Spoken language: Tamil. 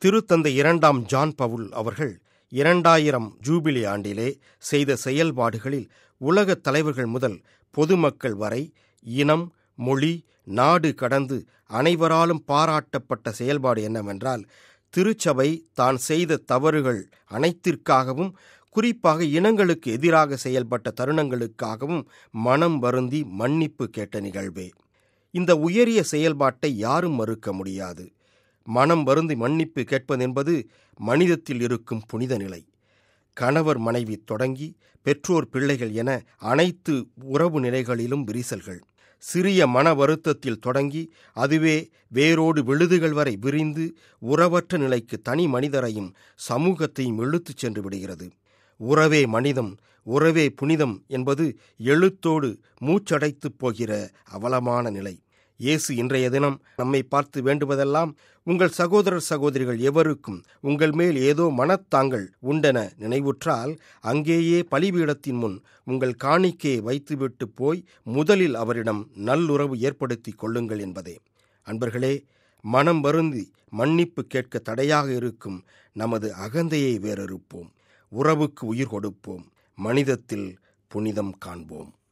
திருத்தந்தை இரண்டாம் ஜான் பவுல் அவர்கள் இரண்டாயிரம் ஜூபிலி ஆண்டிலே செய்த செயல்பாடுகளில் உலகத் தலைவர்கள் முதல் பொதுமக்கள் வரை இனம் மொழி நாடு கடந்து அனைவராலும் பாராட்டப்பட்ட செயல்பாடு என்னவென்றால் திருச்சபை தான் செய்த தவறுகள் அனைத்திற்காகவும் குறிப்பாக இனங்களுக்கு எதிராக செயல்பட்ட தருணங்களுக்காகவும் மனம் வருந்தி மன்னிப்பு கேட்ட நிகழ்வே இந்த உயரிய செயல்பாட்டை யாரும் மறுக்க முடியாது மனம் வருந்தி மன்னிப்பு கேட்பது என்பது மனிதத்தில் இருக்கும் புனித நிலை கணவர் மனைவி தொடங்கி பெற்றோர் பிள்ளைகள் என அனைத்து உறவு நிலைகளிலும் விரிசல்கள் சிறிய மன வருத்தத்தில் தொடங்கி அதுவே வேரோடு விழுதுகள் வரை விரிந்து உறவற்ற நிலைக்கு தனி மனிதரையும் சமூகத்தையும் இழுத்துச் சென்று விடுகிறது உறவே மனிதம் உறவே புனிதம் என்பது எழுத்தோடு மூச்சடைத்துப் போகிற அவலமான நிலை இயேசு இன்றைய தினம் நம்மை பார்த்து வேண்டுவதெல்லாம் உங்கள் சகோதரர் சகோதரிகள் எவருக்கும் உங்கள் மேல் ஏதோ மனத்தாங்கள் உண்டென நினைவுற்றால் அங்கேயே பலிபீடத்தின் முன் உங்கள் காணிக்கையை வைத்துவிட்டு போய் முதலில் அவரிடம் நல்லுறவு ஏற்படுத்தி கொள்ளுங்கள் என்பதே அன்பர்களே மனம் வருந்தி மன்னிப்பு கேட்க தடையாக இருக்கும் நமது அகந்தையை வேறறுப்போம் உறவுக்கு உயிர் கொடுப்போம் மனிதத்தில் புனிதம் காண்போம்